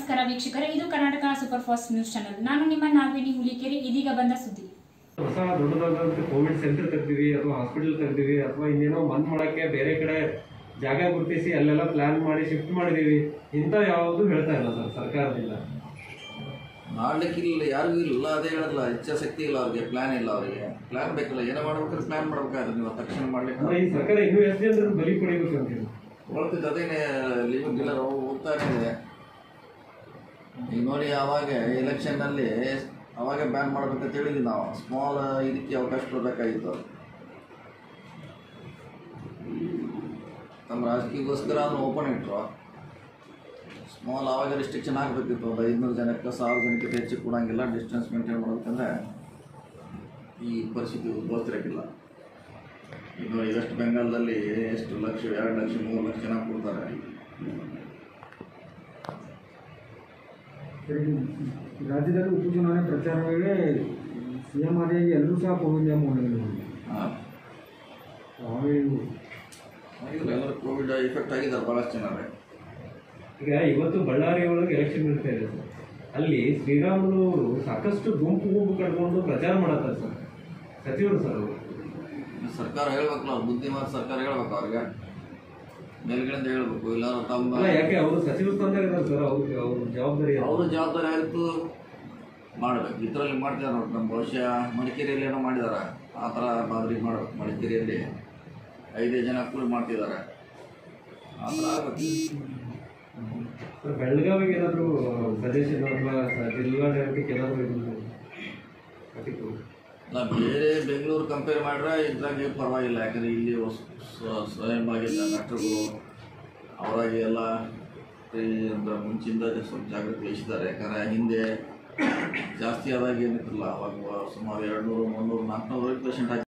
ನಮಸ್ಕಾರ ವೀಕ್ಷಕರೇ ಇದು Karnataka super fast news channel ನಾನು ನಿಮ್ಮ ನಾಗವೇಣಿ ಹುಲಿಕೆರೆ ಇದೀಗ ಬಂದ ಸುದ್ದಿ ಹೊಸ ದೊಡ್ಡದಾದಂತ ಕೋವಿಡ್ ಸೆಂಟರ್ ತೆಗ್ದಿವಿ ಅಥವಾ ಹಾಸ್ಪಿಟಲ್ ತೆಗ್ದಿವಿ ಅಥವಾ ಇನ್ನೇನೋ ಬಂದ್ ಮಾಡಕ್ಕೆ ಬೇರೆ ಕಡೆ ಜಾಗ ಗುರುತಿಸಿ ಅಲ್ಲೆಲ್ಲ ಪ್ಲಾನ್ ಮಾಡಿ ಶಿಫ್ಟ್ ಮಾಡಿದೀವಿ ಇಂಥ ಯಾವುದು ಹೇಳ್ತಾ ಇಲ್ಲ ಸರ್ ಸರ್ಕಾರದಿಂದ ಮಾಡ್ಲಿಕ್ಕಿಲ್ಲ ಯಾರಿಗೂ ಇಲ್ಲ ಅದೇ ಹೇಳಲ್ಲ ಇಚ್ಛಾಶಕ್ತಿ ಇಲ್ಲ ಅವ್ರಿಗೆ ಪ್ಲಾನ್ ಇಲ್ಲ ಅವರಿಗೆ ಪ್ಲಾನ್ ಬೇಕಲ್ಲ ಏನೋ ಮಾಡ್ಬೇಕಾದ್ರೆ ಪ್ಲಾನ್ ಮಾಡ್ಬೇಕಾದ್ರೆ ನೀವು ತಕ್ಷಣ ಮಾಡ್ಲಿಕ್ಕೆ ಅಂದ್ರೆ ಈ ಸರ್ಕಾರ ಇನ್ನೂ ಎಷ್ಟು ಜನರನ್ನು ಬಲಿ ಪಡಿಬೇಕು ಅಂತ ಹೇಳಿ ಹೊಳ್ತಿದ್ದು ಅದೇನೆ ಲಿವ್ ಡೀಲರ್ ಹೋಗ್ತಾನೆ ಇದೆ ಈಗ ನೋಡಿ ಅವಾಗ ಎಲೆಕ್ಷನ್ನಲ್ಲಿ ಅವಾಗ ಬ್ಯಾನ್ ಮಾಡ್ಬೇಕಂತ ಹೇಳಿದ್ವಿ ನಾವು ಸ್ಮಾಲ್ ಇದಕ್ಕೆ ಅವಕಾಶ ಕೊಡಬೇಕಾಗಿತ್ತು ತಮ್ಮ ರಾಜಕೀಯಕ್ಕೋಸ್ಕರ ಅದನ್ನು ಓಪನ್ ಇಟ್ಟರು ಸ್ಮಾಲ್ ಆವಾಗ ರಿಸ್ಟ್ರಿಕ್ಷನ್ ಆಗಬೇಕಿತ್ತು ಒಂದು ಐದುನೂರು ಜನಕ್ಕೆ ಸಾವಿರ ಜನಕ್ಕೆ ಹೆಚ್ಚು ಕೊಡಂಗಿಲ್ಲ ಡಿಸ್ಟೆನ್ಸ್ ಮೇಂಟೈನ್ ಮಾಡ್ಬೇಕಂದ್ರೆ ಈ ಪರಿಸ್ಥಿತಿ ಉದ್ಭವಿಸ್ತಿರಕ್ಕಿಲ್ಲ ಈಗ ನೋಡಿ ವೆಸ್ಟ್ ಬೆಂಗಾಲದಲ್ಲಿ ಎಷ್ಟು ಲಕ್ಷ ಎರಡು ಲಕ್ಷ ಮೂರು ಲಕ್ಷ ಜನ ಕೊಡ್ತಾರೆ ರಾಜ್ಯದಲ್ಲಿ ಉಪಚುನಾವಣೆ ಪ್ರಚಾರಗಳಿಗೆ ಸಿ ಎಂ ಆದಿಯಾಗಿ ಎಲ್ಲರೂ ಸಹ ಕೋವಿಡ್ ನಿಯಮವನ್ನು ಹಾಂ ಹಾವೇರಿ ಎಲ್ಲರೂ ಕೋವಿಡ್ ಎಫೆಕ್ಟ್ ಆಗಿದ್ದಾರೆ ಭಾಳಷ್ಟು ಜನ ಈಗ ಇವತ್ತು ಬಳ್ಳಾರಿ ಒಳಗೆ ಎಲೆಕ್ಷನ್ ನಡೀತಾ ಇದೆ ಸರ್ ಅಲ್ಲಿ ಶ್ರೀರಾಮುಲು ಅವರು ಸಾಕಷ್ಟು ಗುಂಪು ಗುಂಪು ಕಟ್ಕೊಂಡು ಪ್ರಚಾರ ಮಾಡತ್ತಾರೆ ಸರ್ ಸಚಿವರು ಸರ್ ಅವರು ಸರ್ಕಾರ ಹೇಳ್ಬೇಕಲ್ಲ ಅವ್ರು ಬುದ್ಧಿಮಾನ್ ಸರ್ಕಾರ ಹೇಳ್ಬೇಕು ಅವ್ರಿಗೆ ಮೇಲ್ಗಡೆಯಿಂದ ಹೇಳ್ಬೇಕು ಇಲ್ಲ ತಮ್ಮ ಅಲ್ಲ ಯಾಕೆ ಅವರು ಸಚಿವ ಸ್ಥಾನದಾಗ ಸರ್ ಅವ್ರ ಅವ್ರ ಜವಾಬ್ದಾರಿ ಏನು? ಅವರು ಜವಾಬ್ದಾರಿ ಆಯಿತು ಮಾಡಬೇಕು ಇದರಲ್ಲಿ ಮಾಡ್ತಿದ್ದಾರೆ ನೋಡಿ ನಮ್ಮ ಬಹುಶಃ ಮಡಿಕೇರಿಯಲ್ಲಿ ಏನೋ ಮಾಡಿದ್ದಾರೆ ಆ ಥರ ಮಾದರಿ ಮಾಡ್ಬೇಕು ಮಡಿಕೇರಿಯಲ್ಲಿ ಐದೇ ಜನ ಕೂಡಿ ಮಾಡ್ತಿದ್ದಾರೆ ಆ ಥರ ಆಗ್ಬೇಕು ಸರ್ ಬೆಳಗಾವಿಗೆ ಏನಾದರೂ ಸಜೆಷನ್ ಅಥವಾ ಜಿಲ್ಲಾಡಳಿತಕ್ಕೆ ಏನಾದರೂ ಇದು ಕಟ್ಟಿತ್ತು ನಾ ಬೇರೆ ಬೆಂಗಳೂರು ಕಂಪೇರ್ ಮಾಡಿದ್ರೆ ಇದ್ರಾಗೆ ಪರವಾಗಿಲ್ಲ ಯಾಕಂದರೆ ಇಲ್ಲಿ ಹೊಸ- ಸ್ವ- ಸ್ವಯಂವಾಗಿ ಡಾಕ್ಟರ್ಗಳು ಅವರಾಗಿ ಎಲ್ಲ ಈ ಅಂದ್ರೆ ಮುಂಚಿಂದ ಸ್ವಲ್ಪ ಜಾಗೃತಿ ವಹಿಸಿದ್ದಾರೆ ಯಾಕಂದರೆ ಹಿಂದೆ ಜಾಸ್ತಿ ಆದಾಗ ಏನಿತ್ತಿಲ್ಲ ಅವಾಗ ಸುಮಾರು ಎರಡು ನೂರು ಮುನ್ನೂರು ನಾಲ್ಕುನೂರು ಪೇಷಂಟ್